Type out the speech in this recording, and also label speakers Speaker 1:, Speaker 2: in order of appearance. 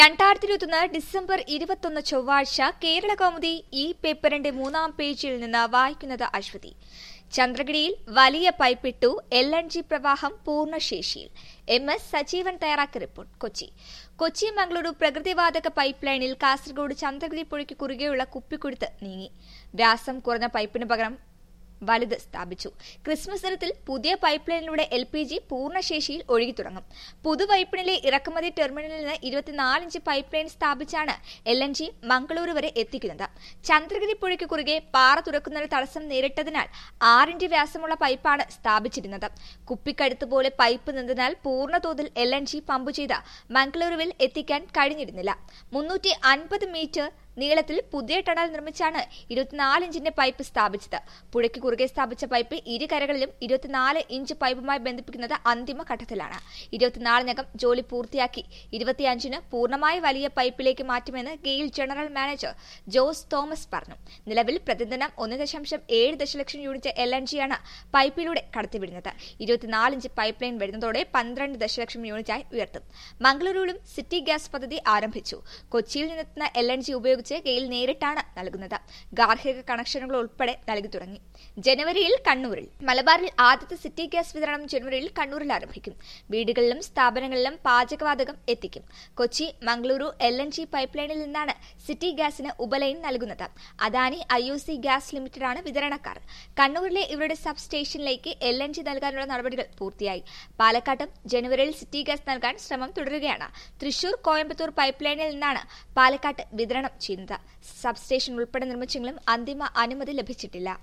Speaker 1: രണ്ടായിരത്തി ഇരുപത്തൊന്ന് ഡിസംബർ ഇരുപത്തൊന്ന് ചൊവ്വാഴ്ച കേരള കൗമുദി ഈ പേപ്പറിന്റെ മൂന്നാം പേജിൽ നിന്ന് വായിക്കുന്നത് അശ്വതി ചന്ദ്രഗിരിയിൽ വലിയ പൈപ്പിട്ടു എൽ എൻ ജി പ്രവാഹം പൂർണ്ണശേഷിയിൽ എം എസ് സജീവൻ തയ്യാറാക്കിയ റിപ്പോർട്ട് കൊച്ചി കൊച്ചി മംഗളൂരു പ്രകൃതിവാതക പൈപ്പ് ലൈനിൽ കാസർഗോഡ് ചന്ദ്രഗിരി പുഴയ്ക്ക് കുറുകെയുള്ള കുപ്പിക്കുടുത്ത് നീങ്ങി വ്യാസം കുറഞ്ഞ പൈപ്പിന് പകരം വലുത് സ്ഥാപിച്ചു ക്രിസ്മസ് ദിനത്തിൽ പുതിയ പൈപ്പ് ലൈനിലൂടെ എൽ പി ജി പൂർണ്ണശേഷിയിൽ ഒഴുകി തുടങ്ങും പുതുവൈപ്പിനിലെ ഇറക്കുമതി ടെർമിനലിൽ നിന്ന് ഇരുപത്തിനാല് ഇഞ്ച് പൈപ്പ് ലൈൻ സ്ഥാപിച്ചാണ് എൽ എൻ ജി മംഗളൂരു വരെ എത്തിക്കുന്നത് ചന്ദ്രഗിരി പുഴയ്ക്ക് കുറുകെ പാറ തുറക്കുന്നതിന് തടസ്സം നേരിട്ടതിനാൽ ആറിഞ്ച് വ്യാസമുള്ള പൈപ്പാണ് സ്ഥാപിച്ചിരുന്നത് കുപ്പിക്കഴുത്ത് പോലെ പൈപ്പ് നിന്നതിനാൽ പൂർണ്ണതോതിൽ എൽ എൻ ജി പമ്പ് ചെയ്ത് മംഗളൂരുവിൽ എത്തിക്കാൻ കഴിഞ്ഞിരുന്നില്ല മുന്നൂറ്റി അൻപത് മീറ്റർ നീളത്തിൽ പുതിയ ടണൽ നിർമ്മിച്ചാണ് ഇരുപത്തിനാല് ഇഞ്ചിന്റെ പൈപ്പ് സ്ഥാപിച്ചത് പുഴയ്ക്ക് കുറുകെ സ്ഥാപിച്ച പൈപ്പ് ഇരു കരകളിലും ഇരുപത്തിനാല് ഇഞ്ച് പൈപ്പുമായി ബന്ധിപ്പിക്കുന്നത് അന്തിമ ഘട്ടത്തിലാണ് ഇരുപത്തിനാലിനകം ജോലി പൂർത്തിയാക്കി ഇരുപത്തിയഞ്ചിന് പൂർണ്ണമായ വലിയ പൈപ്പിലേക്ക് മാറ്റുമെന്ന് ഗെയിൽ ജനറൽ മാനേജർ ജോസ് തോമസ് പറഞ്ഞു നിലവിൽ പ്രതിദിനം ഒന്ന് ദശാംശം ഏഴ് ദശലക്ഷം യൂണിറ്റ് എൽ എൻ ജിയാണ് പൈപ്പിലൂടെ കടത്തിവിടുന്നത് ഇരുപത്തിനാല് ഇഞ്ച് പൈപ്പ് ലൈൻ വരുന്നതോടെ പന്ത്രണ്ട് ദശലക്ഷം യൂണിറ്റായി ഉയർത്തും മംഗളൂരുവിലും സിറ്റി ഗ്യാസ് പദ്ധതി ആരംഭിച്ചു കൊച്ചിയിൽ നിന്നെത്തുന്ന എൽ എൻ ജി ഉപയോഗിച്ച് ഗെയിൽ നേരിട്ടാണ് നൽകുന്നത് ഗാർഹിക കണക്ഷനുകൾ ഉൾപ്പെടെ നൽകി തുടങ്ങി ജനുവരിയിൽ കണ്ണൂരിൽ മലബാറിൽ ആദ്യത്തെ സിറ്റി ഗ്യാസ് വിതരണം ജനുവരിയിൽ കണ്ണൂരിൽ ആരംഭിക്കും വീടുകളിലും സ്ഥാപനങ്ങളിലും പാചകവാതകം എത്തിക്കും Kochi Mangaluru L N G pipe ലൈനിൽ നിന്നാണ് സിറ്റി ഗ്യാസിന് ഉപലൈൻ നൽകുന്നത് Adani I O C gas ലിമിറ്റഡാണ് വിതരണക്കാർ കണ്ണൂരിലെ ഇവരുടെ സബ് സ്റ്റേഷനിലേക്ക് എൽ എൻ ജി നൽകാനുള്ള നടപടികൾ പൂർത്തിയായി പാലക്കാട്ടും ജനുവരിയിൽ സിറ്റി ഗ്യാസ് നൽകാൻ ശ്രമം തുടരുകയാണ് തൃശൂർ കോയമ്പത്തൂർ പൈപ്പ് ലൈനിൽ നിന്നാണ് പാലക്കാട്ട് വിതരണം ചെയ്യുന്നത് സബ് സ്റ്റേഷൻ ഉൾപ്പെടെ നിർമ്മിച്ചെങ്കിലും അന്തിമ അനുമതി ലഭിച്ചിട്ടില്ല